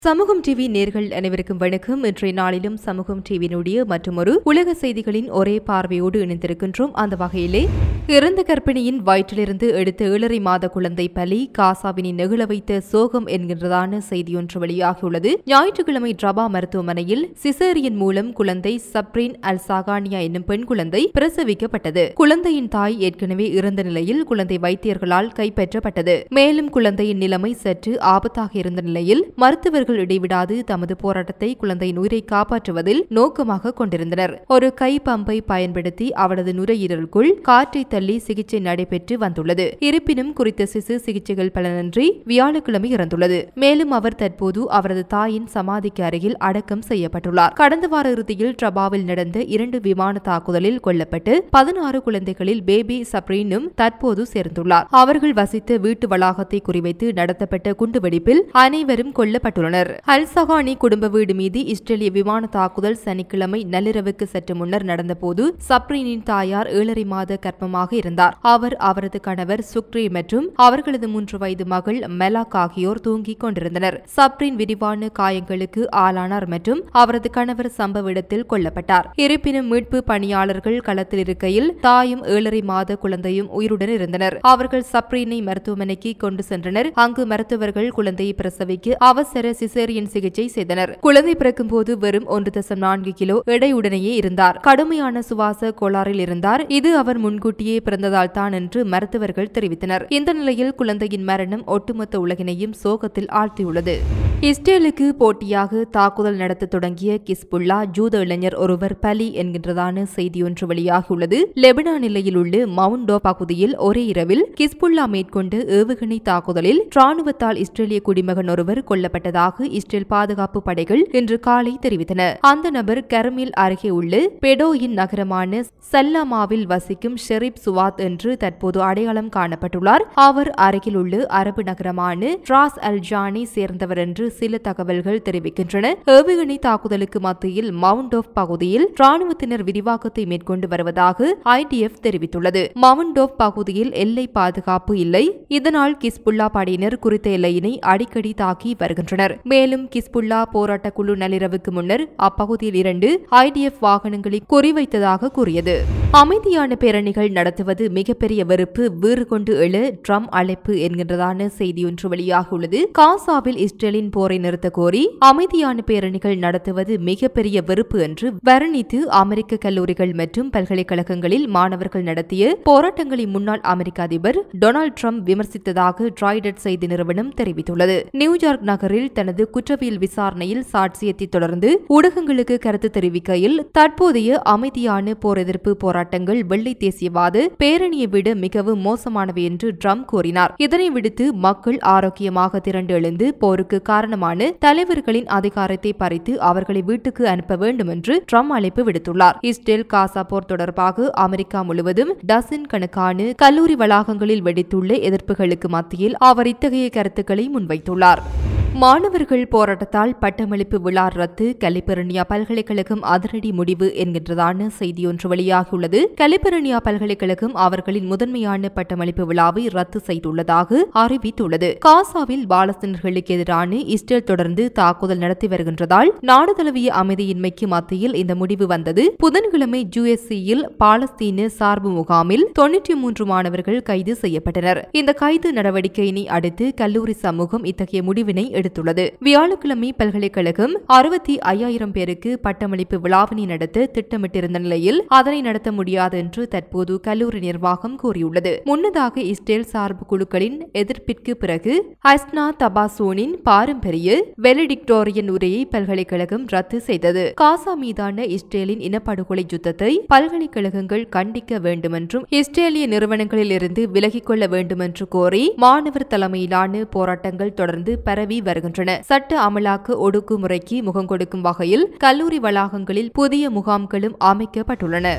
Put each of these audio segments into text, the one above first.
சமூகம் டிவி நேர்கள் அனைவருக்கும் வணக்கம் இன்றைய நாளிலும் சமூகம் டிவியினுடைய மற்றொரு உலக செய்திகளின் ஒரே பார்வையோடு இணைந்திருக்கின்றோம் அந்த வகையிலே இறந்த கர்ப்பிணியின் வயிற்றிலிருந்து எடுத்த ஏழரை மாத குழந்தை பலி காசாவினை நெகிழ வைத்த சோகம் என்கின்றதான செய்தியொன்று வெளியாகியுள்ளது ஞாயிற்றுக்கிழமை ட்ரபா மருத்துவமனையில் சிசேரியன் மூலம் குழந்தை சப்ரீன் அல் சாகானியா என்னும் பெண் குழந்தை பிரசவிக்கப்பட்டது குழந்தையின் தாய் ஏற்கனவே இறந்த நிலையில் குழந்தை வைத்தியர்களால் கைப்பற்றப்பட்டது மேலும் குழந்தையின் நிலைமை சற்று ஆபத்தாக இருந்த நிலையில் மருத்துவர்கள் இடைவிடாது தமது போராட்டத்தை குழந்தையின் உயிரை காப்பாற்றுவதில் நோக்கமாக கொண்டிருந்தனர் ஒரு கை பம்பை பயன்படுத்தி அவளது நுரையீரலுக்குள் காற்றை தள்ளி சிகிச்சை நடைபெற்று வந்துள்ளது இருப்பினும் குறித்த சிசு சிகிச்சைகள் பலனின்றி வியாழக்கிழமை இறந்துள்ளது மேலும் அவர் தற்போது அவரது தாயின் சமாதிக்கு அருகில் அடக்கம் செய்யப்பட்டுள்ளார் கடந்த வார இறுதியில் ட்ரபாவில் நடந்த இரண்டு விமான தாக்குதலில் கொல்லப்பட்டு பதினாறு குழந்தைகளில் பேபி சப்ரீனும் தற்போது சேர்ந்துள்ளார் அவர்கள் வசித்த வீட்டு வளாகத்தை குறிவைத்து நடத்தப்பட்ட குண்டுவெடிப்பில் அனைவரும் கொல்லப்பட்டுள்ளனர் அல் சஹானி குடும்ப வீடு மீது இஸ்ரேலிய விமான தாக்குதல் சனிக்கிழமை நள்ளிரவுக்கு சற்று முன்னர் நடந்தபோது சப்ரீனின் தாயார் ஏழரை மாத கர்ப்பமாக இருந்தார் அவர் அவரது கணவர் சுக்ரி மற்றும் அவர்களது மூன்று வயது மகள் மெலாக் ஆகியோர் தூங்கிக் கொண்டிருந்தனர் சப்ரீன் விரிவான காயங்களுக்கு ஆளானார் மற்றும் அவரது கணவர் சம்பவ இடத்தில் கொல்லப்பட்டார் இருப்பினும் மீட்பு பணியாளர்கள் களத்தில் இருக்கையில் தாயும் ஏழரை மாத குழந்தையும் உயிருடன் இருந்தனர் அவர்கள் சப்ரீனை மருத்துவமனைக்கு கொண்டு சென்றனர் அங்கு மருத்துவர்கள் குழந்தையை பிரசவிக்க அவசர சிசேரியன் சிகிச்சை செய்தனர் குழந்தை பிறக்கும் போது வெறும் ஒன்று தசம் நான்கு கிலோ எடையுடனேயே இருந்தார் கடுமையான சுவாச கோளாறில் இருந்தார் இது அவர் முன்கூட்டியே பிறந்ததால் தான் என்று மருத்துவர்கள் தெரிவித்தனர் இந்த நிலையில் குழந்தையின் மரணம் ஒட்டுமொத்த உலகினையும் சோகத்தில் ஆழ்த்தியுள்ளது இஸ்ரேலுக்கு போட்டியாக தாக்குதல் நடத்த தொடங்கிய கிஸ்புல்லா ஜூத இளைஞர் ஒருவர் பலி என்கின்றதான செய்தியொன்று வெளியாகியுள்ளது லெபனான் எல்லையில் உள்ள மவுண்டோ பகுதியில் ஒரே இரவில் கிஸ்புல்லா மேற்கொண்ட ஏவுகணை தாக்குதலில் ராணுவத்தால் இஸ்ரேலிய குடிமகன் ஒருவர் கொல்லப்பட்டதாக இஸ்ரேல் பாதுகாப்பு படைகள் இன்று காலை தெரிவித்தன அந்த நபர் கர்மில் அருகே உள்ள பெடோயின் நகரமான சல்லாமாவில் வசிக்கும் ஷெரீப் சுவாத் என்று தற்போது அடையாளம் காணப்பட்டுள்ளார் அவர் அருகில் உள்ள அரபு நகரமான ராஸ் அல் ஜானி சேர்ந்தவர் என்று சில தகவல்கள் தெரிவிக்கின்றன ஏவுகணை தாக்குதலுக்கு மத்தியில் மவுண்ட் ஆஃப் பகுதியில் ராணுவத்தினர் விரிவாக்கத்தை மேற்கொண்டு வருவதாக ஐடிஎஃப் தெரிவித்துள்ளது மவுண்ட் ஆஃப் பகுதியில் எல்லை பாதுகாப்பு இல்லை இதனால் கிஸ்புல்லா படையினர் குறித்த எல்லையினை அடிக்கடி தாக்கி வருகின்றனர் மேலும் கிஸ்புல்லா போராட்ட குழு நள்ளிரவுக்கு முன்னர் அப்பகுதியில் இரண்டு ஐடிஎஃப் வாகனங்களை குறிவைத்ததாக கூறியது அமைதியான பேரணிகள் நடத்துவது மிகப்பெரிய வெறுப்பு வீறு கொண்டு எழு ட்ரம் அழைப்பு என்கின்றதான செய்தியொன்று வெளியாகியுள்ளது காசாவில் இஸ்ரேலின் போரை நிறுத்த கோரி அமைதியான பேரணிகள் நடத்துவது மிகப்பெரிய வெறுப்பு என்று வர்ணித்து அமெரிக்க கல்லூரிகள் மற்றும் பல்கலைக்கழகங்களில் மாணவர்கள் நடத்திய போராட்டங்களை முன்னாள் அமெரிக்க அதிபர் டொனால்டு ட்ரம்ப் விமர்சித்ததாக ட்ராய்டட் செய்தி நிறுவனம் தெரிவித்துள்ளது நியூயார்க் நகரில் தனது குற்றவியல் விசாரணையில் சாட்சியத்தை தொடர்ந்து ஊடகங்களுக்கு கருத்து தெரிவிக்கையில் தற்போதைய அமைதியான போர் எதிர்ப்பு போராட்டங்கள் வெள்ளை தேசியவாத பேரணியை விட மிகவும் மோசமானவை என்று ட்ரம்ப் கூறினார் இதனை விடுத்து மக்கள் ஆரோக்கியமாக திரண்டு எழுந்து போருக்கு காரணமான தலைவர்களின் அதிகாரத்தை பறித்து அவர்களை வீட்டுக்கு அனுப்ப வேண்டும் என்று ட்ரம்ப் அழைப்பு விடுத்துள்ளார் இஸ்ரேல் காசா போர் தொடர்பாக அமெரிக்கா முழுவதும் டசின் கணக்கான கல்லூரி வளாகங்களில் வெடித்துள்ள எதிர்ப்புகளுக்கு மத்தியில் அவர் இத்தகைய கருத்துக்களை முன்வைத்துள்ளார் மாணவர்கள் போராட்டத்தால் பட்டமளிப்பு விழா ரத்து கலிபெர்னியா பல்கலைக்கழகம் அதிரடி முடிவு என்கின்றதான செய்தியொன்று வெளியாகியுள்ளது கலிபெர்னியா பல்கலைக்கழகம் அவர்களின் முதன்மையான பட்டமளிப்பு விழாவை ரத்து செய்துள்ளதாக அறிவித்துள்ளது காசாவில் பாலஸ்தீனர்களுக்கு எதிரான இஸ்ரேல் தொடர்ந்து தாக்குதல் நடத்தி வருகின்றதால் நாடு தழுவிய அமைதியின்மைக்கு மத்தியில் இந்த முடிவு வந்தது புதன்கிழமை யுஎஸ்சியில் பாலஸ்தீன சார்பு முகாமில் தொன்னூற்றி மூன்று மாணவர்கள் கைது செய்யப்பட்டனர் இந்த கைது நடவடிக்கையினை அடுத்து கல்லூரி சமூகம் இத்தகைய முடிவினை எடுத்துள்ளது வியாழக்கிழமை பல்கலைக்கழகம் அறுபத்தி ஐயாயிரம் பேருக்கு பட்டமளிப்பு விழாவினை நடத்த திட்டமிட்டிருந்த நிலையில் அதனை நடத்த முடியாது என்று தற்போது கல்லூரி நிர்வாகம் கூறியுள்ளது முன்னதாக இஸ்ரேல் சார்பு குழுக்களின் எதிர்ப்பிற்கு பிறகு ஹஸ்னா தபாசோனின் பாரம்பரிய வெலிடிக்டோரியன் உரையை பல்கலைக்கழகம் ரத்து செய்தது காசா மீதான இஸ்ரேலின் இனப்படுகொலை யுத்தத்தை பல்கலைக்கழகங்கள் கண்டிக்க வேண்டுமென்றும் இஸ்ரேலிய நிறுவனங்களில் இருந்து விலகிக் கொள்ள வேண்டுமென்று கோரி மாணவர் தலைமையிலான போராட்டங்கள் தொடர்ந்து பரவி வருகின்றன சட்ட அமலாக்க ஒடுக்குமுறைக்கு முகம் கொடுக்கும் வகையில் கல்லூரி வளாகங்களில் புதிய முகாம்களும் அமைக்கப்பட்டுள்ளன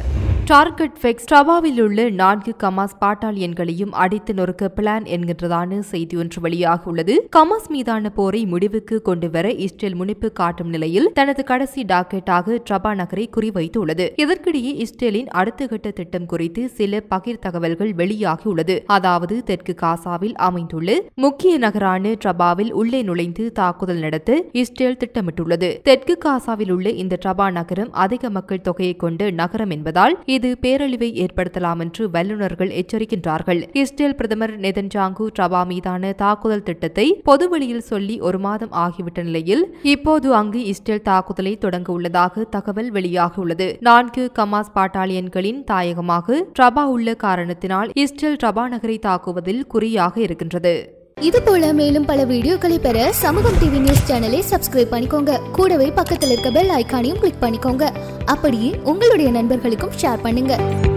டார்கெட் ஃபெக்ஸ் ட்ரபாவில் உள்ள நான்கு கமாஸ் பாட்டாளியன்களையும் அடித்து நொறுக்க பிளான் என்கின்றதான செய்தி ஒன்று வெளியாகியுள்ளது கமாஸ் மீதான போரை முடிவுக்கு கொண்டு வர இஸ்ரேல் முனைப்பு காட்டும் நிலையில் தனது கடைசி டாக்கெட்டாக ட்ரபா நகரை குறிவைத்துள்ளது இதற்கிடையே இஸ்ரேலின் அடுத்த கட்ட திட்டம் குறித்து சில பகிர் தகவல்கள் வெளியாகியுள்ளது அதாவது தெற்கு காசாவில் அமைந்துள்ள முக்கிய நகரான ட்ரபாவில் உள்ளே நுழைந்து தாக்குதல் நடத்த இஸ்ரேல் திட்டமிட்டுள்ளது தெற்கு காசாவில் உள்ள இந்த ட்ரபா நகரம் அதிக மக்கள் தொகையை கொண்ட நகரம் என்பதால் இது பேரழிவை ஏற்படுத்தலாம் என்று வல்லுநர்கள் எச்சரிக்கின்றார்கள் இஸ்ரேல் பிரதமர் நெதன்ஜாங்கு ட்ரபா மீதான தாக்குதல் திட்டத்தை பொதுவெளியில் சொல்லி ஒரு மாதம் ஆகிவிட்ட நிலையில் இப்போது அங்கு இஸ்ரேல் தாக்குதலை தொடங்க உள்ளதாக தகவல் வெளியாகியுள்ளது நான்கு கமாஸ் பாட்டாளியன்களின் தாயகமாக ட்ரபா உள்ள காரணத்தினால் இஸ்ரேல் ட்ரபா நகரை தாக்குவதில் குறியாக இருக்கின்றது இது போல மேலும் பல வீடியோக்களை பெற சமூகம் டிவி நியூஸ் சேனலை சப்ஸ்கிரைப் பண்ணிக்கோங்க கூடவே பக்கத்தில் இருக்க பெல் ஐகானையும் கிளிக் பண்ணிக்கோங்க அப்படியே உங்களுடைய நண்பர்களுக்கும் ஷேர் பண்ணுங்க